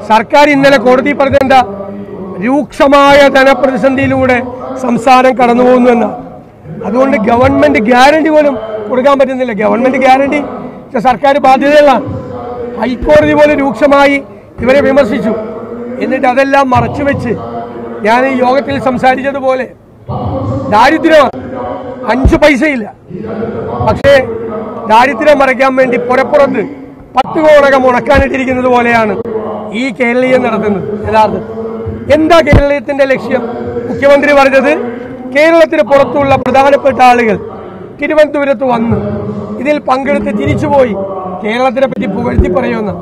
സർക്കാർ ഇന്നലെ കോടതി പറഞ്ഞെന്താ രൂക്ഷമായ ധനപ്രതിസന്ധിയിലൂടെ സംസ്ഥാനം കടന്നു പോകുന്നു എന്നാണ് അതുകൊണ്ട് ഗവൺമെന്റ് ഗ്യാരണ്ടി പോലും കൊടുക്കാൻ പറ്റുന്നില്ല ഗവൺമെന്റ് ഗ്യാരണ്ടി സർക്കാർ ബാധ്യതകളാണ് ഹൈക്കോടതി പോലും രൂക്ഷമായി ഇവരെ വിമർശിച്ചു എന്നിട്ട് അതെല്ലാം മറച്ചുവെച്ച് ഞാൻ ഈ യോഗത്തിൽ സംസാരിച്ചതുപോലെ ദാരിദ്ര്യമാണ് അഞ്ച് പൈസയില്ല പക്ഷേ ദാരിദ്ര്യം മറയ്ക്കാൻ വേണ്ടി പുറപ്പുറത്ത് പത്ത് കോണകം ഉണക്കാനിട്ടിരിക്കുന്നത് പോലെയാണ് ഈ കേരളീയം നടത്തുന്നത് യഥാർത്ഥത്തിൽ എന്താ കേരളീയത്തിന്റെ ലക്ഷ്യം മുഖ്യമന്ത്രി പറഞ്ഞത് കേരളത്തിന് പുറത്തുള്ള പ്രധാനപ്പെട്ട ആളുകൾ തിരുവനന്തപുരത്ത് വന്ന് ഇതിൽ പങ്കെടുത്ത് തിരിച്ചുപോയി കേരളത്തിനെ പറ്റി പുകഴ്ത്തി പറയുമെന്ന്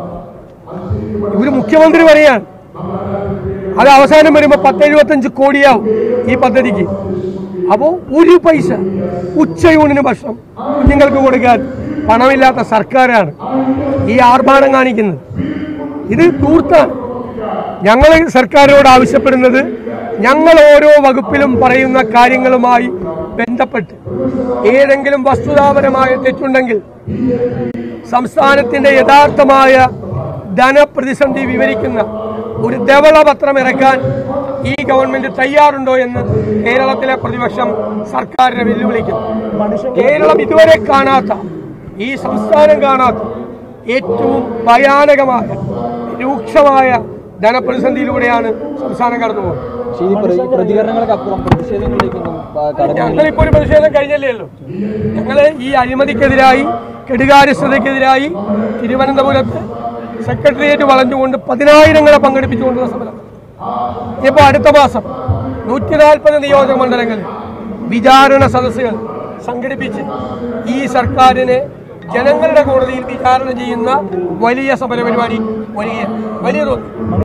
ഒരു മുഖ്യമന്ത്രി പറയാണ് അത് അവസാനം വരുമ്പോൾ പത്തെഴുപത്തഞ്ച് കോടിയാവും ഈ പദ്ധതിക്ക് അപ്പോൾ ഒരു പൈസ ഉച്ചയൂണിന് ഭക്ഷണം കുഞ്ഞുങ്ങൾക്ക് കൊടുക്കാൻ പണമില്ലാത്ത സർക്കാരാണ് ഈ ആർഭാടം കാണിക്കുന്നത് ഇത് തൂർത്താണ് ഞങ്ങൾ സർക്കാരിനോട് ആവശ്യപ്പെടുന്നത് ഞങ്ങൾ ഓരോ വകുപ്പിലും പറയുന്ന കാര്യങ്ങളുമായി ബന്ധപ്പെട്ട് ഏതെങ്കിലും വസ്തുതാപരമായ തെറ്റുണ്ടെങ്കിൽ സംസ്ഥാനത്തിന്റെ യഥാർത്ഥമായ ധനപ്രതിസന്ധി വിവരിക്കുന്ന ഒരു ധവളപത്രം ഇറക്കാൻ ഈ ഗവൺമെന്റ് തയ്യാറുണ്ടോ എന്ന് കേരളത്തിലെ പ്രതിപക്ഷം സർക്കാരിനെ വെല്ലുവിളിക്കുന്നു കേരളം ഇതുവരെ കാണാത്ത ഈ സംസ്ഥാനം കാണാത്ത ഏറ്റവും ഭയാനകമായ രൂക്ഷമായ ധനപ്രതിസന്ധിയിലൂടെയാണ് സംസ്ഥാനം കടന്നു പോകുന്നത് പക്ഷേ ഈ പ്ര- ഈ പ്രതികരണങ്ങൾക്കപ്പുറം പ്രതിഷേധങ്ങളിലേക്കൊന്നും ആ, കടന്നു ഞങ്ങളിപ്പോ ഒരു പ്രതിഷേധം കഴിഞ്ഞല്ലേ ഉള്ളൂ ഞങ്ങള് ഈ അഴിമതിക്കെതിരായി കെടുകാര്യസ്ഥതയ്ക്കെതിരായി തിരുവനന്തപുരത്ത് സെക്രട്ടേറിയറ്റ് വളഞ്ഞുകൊണ്ട് പതിനായിരങ്ങളെ പങ്കെടുപ്പിച്ചുകൊണ്ടുള്ള സമരം ഇനിയിപ്പോ അടുത്ത മാസം നൂറ്റി നാൽപ്പത് നിയോജക മണ്ഡലങ്ങളിൽ വിചാരണ സദസ്സുകൾ സംഘടിപ്പിച്ച് ഈ സർക്കാരിനെ ജനങ്ങളുടെ കോടതിയിൽ വിചാരണ ചെയ്യുന്ന വലിയ സമരപരിപാടി വരികയാണ് വലിയ തോന്നി